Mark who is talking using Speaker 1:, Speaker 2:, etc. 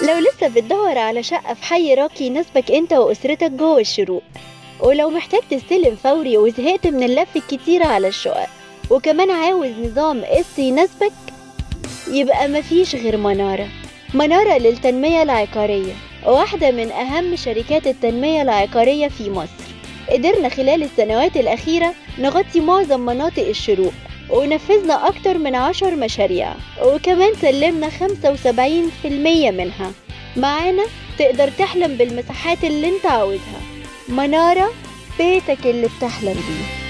Speaker 1: لو لسه بتدور على شقة في حي راقي يناسبك انت وأسرتك جوه الشروق ولو محتاج تستلم فوري وزهقت من اللف الكتير على الشقق وكمان عاوز نظام قسط يناسبك يبقى مفيش غير منارة منارة للتنمية العقارية واحدة من أهم شركات التنمية العقارية في مصر قدرنا خلال السنوات الأخيرة نغطي معظم مناطق الشروق ونفذنا أكتر من عشر مشاريع وكمان سلمنا 75% منها معانا تقدر تحلم بالمساحات اللي انت عاوزها منارة بيتك اللي بتحلم بيه